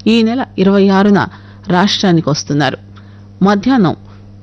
ఈ నెల ఇరవై ఆరున రాష్ట్రానికి వస్తున్నారు మధ్యాహ్నం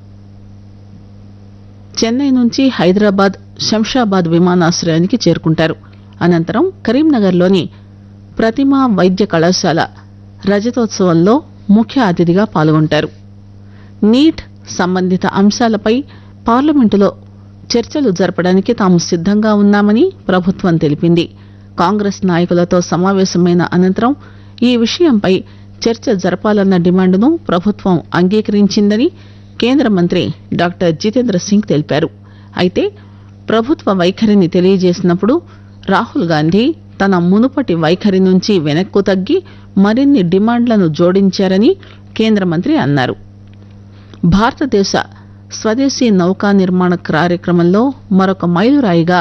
చెన్నై నుంచి హైదరాబాద్ శంషాబాద్ విమానాశ్రయానికి చేరుకుంటారు అనంతరం కరీంనగర్లోని ప్రతిమా వైద్య కళాశాల రజతోత్సవంలో ముఖ్య అతిథిగా పాల్గొంటారు నీట్ సంబంధిత అంశాలపై పార్లమెంటులో చర్చలు జరపడానికి తాము సిద్ధంగా ఉన్నామని ప్రభుత్వం తెలిపింది కాంగ్రెస్ నాయకులతో సమావేశమైన అనంతరం ఈ విషయంపై చర్చ జరపాలన్న డిమాండును ప్రభుత్వం అంగీకరించిందని కేంద్ర మంత్రి డాక్టర్ జితేంద్ర సింగ్ తెలిపారు అయితే ప్రభుత్వ వైఖరిని తెలియజేసినప్పుడు రాహుల్ గాంధీ తన మునుపటి వైఖరి నుంచి వెనక్కు తగ్గి మరిన్ని డిమాండ్లను జోడించారని కేంద్ర మంత్రి అన్నారు భారతదేశ స్వదేశీ నౌకా నిర్మాణ కార్యక్రమంలో మరొక మైలురాయిగా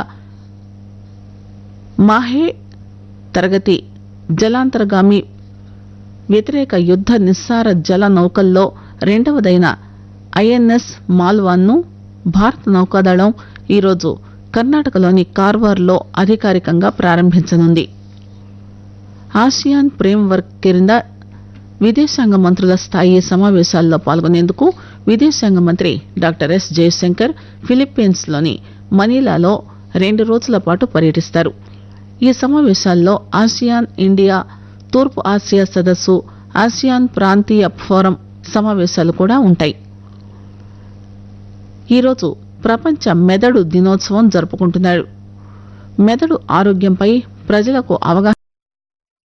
మాహే తరగతి జలాంతర్గామి వ్యతిరేక యుద్ధ నిస్సార జల నౌకల్లో రెండవదైన ఐఎన్ఎస్ మాల్వాన్ను భారత నౌకాదళం ఈరోజు కర్ణాటకలోని కార్వార్లో అధికారికంగా ప్రారంభించనుంది ఆసియాన్ ఫ్రేమ్ వర్క్ కింద విదేశాంగ మంత్రుల స్థాయి సమావేశాల్లో పాల్గొనేందుకు విదేశాంగ మంత్రి డాక్టర్ ఎస్ జయశంకర్ ఫిలిప్పీన్స్ లోని మనీలాలో రెండు రోజుల పాటు పర్యటిస్తారు ఈ సమావేశాల్లో ఆసియాన్ ఇండియా తూర్పు ఆసియా సదస్సు ఆసియాన్ ప్రాంతీయ ఫోరం సమావేశాలు కూడా ఉంటాయి ఈరోజు ప్రపంచ మెదడు దినోత్సవం జరుపుకుంటున్నారు మెదడు ఆరోగ్యంపై ప్రజలకు అవగాహన